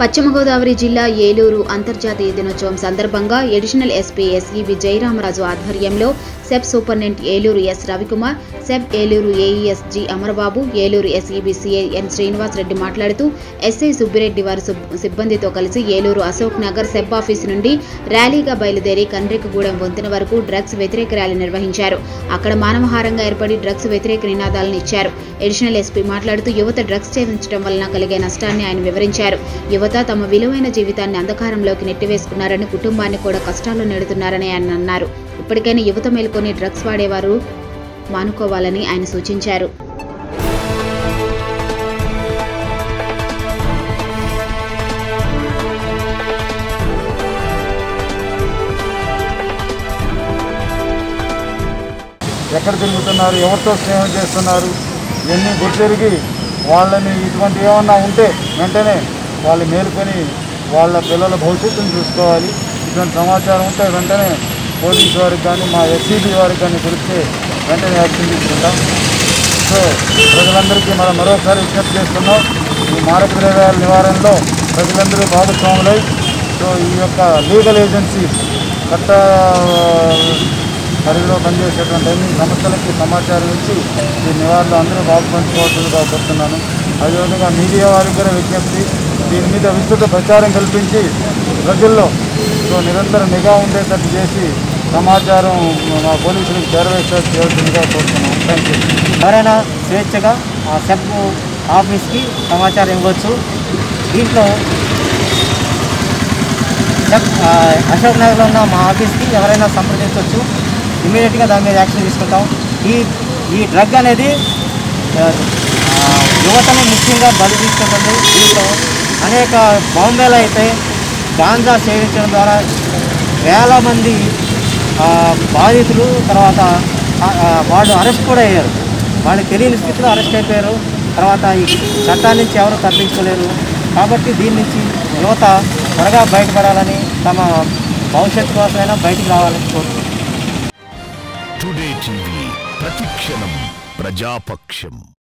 పశ్చిమ గోదావరి జిల్లా ఏలూరు అంతర్జాతీయ దినోత్సవం సందర్భంగా ఎడిషనల్ ఎస్పీ ఎస్ఈబి జయరామరాజు ఆధ్వర్యంలో SEB superintendent Eluru S Ravikumar SEB Eluru AES G Amarababu Eluru SEB CI N Srinivas Reddy మాట్లాడుతూ ఎస్ఐ సుబ్బిరెడ్డి వారి సిబ్- సిబ్బందితో కలిసి ఏలూరు అశోక్ నగర్ సెబ్ ఆఫీసు నుండి ర్యాలీగా బయలుదేరి కండ్రికగూడెం వంతెన వరకు డ్రగ్స్ వ్యతిరేక ర్యాలీ నిర్వహించారు అక్కడ మానవహారంగా ఏర్పడి డ్రగ్స్ వ్యతిరేక నినాదాలను ఇచ్చారు ఎడిషనల్ ఎస్పీ మాట్లాడుతూ యువత డ్రగ్స్ సేవించడం వలన కలిగే నష్టాన్ని ఆయన వివరించారు యువత తమ విలువైన జీవితాన్ని అంధకారంలోకి నెట్టివేసుకున్నారని కుటుంబాన్ని కూడా కష్టాల్లో నెడుతున్నారని ఆయన అన్నారు ఇప్పటికైనా యువత మేల్కొని డ్రగ్స్ వాడేవారు మానుకోవాలని ఆయన సూచించారు ఎక్కడ తిరుగుతున్నారు ఎవరితో స్నేహం చేస్తున్నారు ఇవన్నీ గుర్తెరిగి వాళ్ళని ఇటువంటి ఏమన్నా ఉంటే వెంటనే వాళ్ళు మేలుకొని వాళ్ళ పిల్లల భవిష్యత్తును చూసుకోవాలి ఇటువంటి సమాచారం ఉంటే వెంటనే పోలీసు వారికి కానీ మా ఎస్సీబీ వారికి కానీ తెలిస్తే వెంటనే యాక్షన్ తీసుకుంటాం సో ప్రజలందరికీ మనం మరోసారి విజ్ఞప్తి చేస్తున్నాం ఈ మారక ద్రవ్యాల నివారణలో ప్రజలందరూ భాగస్వాములై సో ఈ యొక్క లీగల్ ఏజెన్సీస్ చట్ట పరిధిలో పనిచేసేటువంటి అన్ని సంస్థలకి సమాచారం ఇచ్చి ఈ నివారణలో అందరూ బాగు పంచుకోవాల్సిందిగా కోరుతున్నాను అదేవిధంగా మీడియా వారికి కూడా విజ్ఞప్తి దీని మీద విస్తృత ప్రచారం కల్పించి ప్రజల్లో సో నిరంతరం నిఘా ఉండేటట్టు చేసి సమాచారం మా పోలీసులకు చేరవేసేట్టు చేయాల్సిందిగా కోరుతున్నాను థ్యాంక్ యూ ఎవరైనా స్వేచ్ఛగా ఆ సెబ్ ఆఫీస్కి సమాచారం ఇవ్వచ్చు దీంట్లో సెబ్ ఆ, అశోక్ నగర్లో ఉన్న మా ఆఫీస్కి ఎవరైనా సంప్రదించవచ్చు ఇమీడియట్గా దాని మీద యాక్షన్ తీసుకుంటాం ఈ ఈ డ్రగ్ అనేది ఆ, ఆ, యువతను ముఖ్యంగా బలి తీసుకుంటుంది దీంట్లో అనేక బాంబేలో అయితే గాంజా సేవించడం ద్వారా వేల మంది ఆ, బాధితులు తర్వాత ఆ, ఆ, వాళ్ళు అరెస్ట్ కూడా అయ్యారు వాళ్ళకి తెలియని స్థితిలో అరెస్ట్ అయిపోయారు తర్వాత ఈ చట్టాల నుంచి ఎవరు తప్పించుకోలేరు కాబట్టి దీని నుంచి యువత త్వరగా బయటపడాలని తమ భవిష్యత్తు కోసమైనా బయటికి రావాలని కోరుతున్నాను టుడే టీవీ ప్రతిక్షణం ప్రజాపక్షం